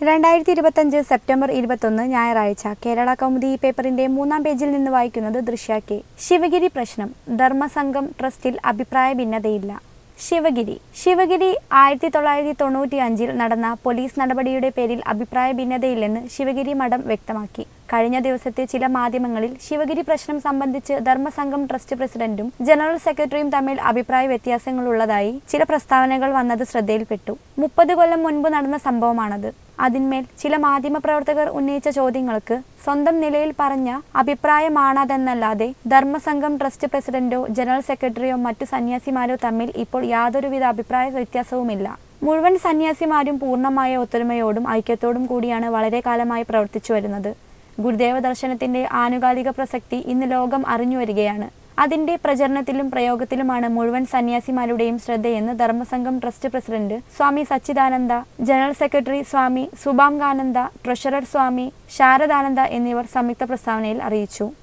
രണ്ടായിരത്തി ഇരുപത്തഞ്ച് സെപ്റ്റംബർ ഇരുപത്തൊന്ന് ഞായറാഴ്ച കേരള കൗമുദി പേപ്പറിന്റെ മൂന്നാം പേജിൽ നിന്ന് വായിക്കുന്നത് ദൃശ്യ കെ ശിവഗിരി പ്രശ്നം ധർമ്മസംഘം ട്രസ്റ്റിൽ അഭിപ്രായ ഭിന്നതയില്ല ശിവഗിരി ശിവഗിരി ആയിരത്തി തൊള്ളായിരത്തി തൊണ്ണൂറ്റി അഞ്ചിൽ നടന്ന പോലീസ് നടപടിയുടെ പേരിൽ അഭിപ്രായ ഭിന്നതയില്ലെന്ന് ശിവഗിരി മഠം വ്യക്തമാക്കി കഴിഞ്ഞ ദിവസത്തെ ചില മാധ്യമങ്ങളിൽ ശിവഗിരി പ്രശ്നം സംബന്ധിച്ച് ധർമ്മസംഘം ട്രസ്റ്റ് പ്രസിഡന്റും ജനറൽ സെക്രട്ടറിയും തമ്മിൽ അഭിപ്രായ വ്യത്യാസങ്ങളുള്ളതായി ചില പ്രസ്താവനകൾ വന്നത് ശ്രദ്ധയിൽപ്പെട്ടു മുപ്പത് കൊല്ലം മുൻപ് നടന്ന സംഭവമാണത് അതിന്മേൽ ചില മാധ്യമപ്രവർത്തകർ ഉന്നയിച്ച ചോദ്യങ്ങൾക്ക് സ്വന്തം നിലയിൽ പറഞ്ഞ അഭിപ്രായമാണതെന്നല്ലാതെ ധർമ്മസംഘം ട്രസ്റ്റ് പ്രസിഡന്റോ ജനറൽ സെക്രട്ടറിയോ മറ്റു സന്യാസിമാരോ തമ്മിൽ ഇപ്പോൾ യാതൊരുവിധ അഭിപ്രായ വ്യത്യാസവുമില്ല മുഴുവൻ സന്യാസിമാരും പൂർണ്ണമായ ഒത്തൊരുമയോടും ഐക്യത്തോടും കൂടിയാണ് വളരെ കാലമായി പ്രവർത്തിച്ചു വരുന്നത് ഗുരുദേവ ദർശനത്തിന്റെ ആനുകാലിക പ്രസക്തി ഇന്ന് ലോകം അറിഞ്ഞു വരികയാണ് അതിന്റെ പ്രചരണത്തിലും പ്രയോഗത്തിലുമാണ് മുഴുവൻ സന്യാസിമാരുടെയും ശ്രദ്ധയെന്ന് Dharmasangham trust president Swami Sachidananda general secretary Swami Subhangananda treasurer Swami Sharadananda എന്നിവർ സംയുക്ത പ്രസ്താവനയിൽ അറിയിച്ചു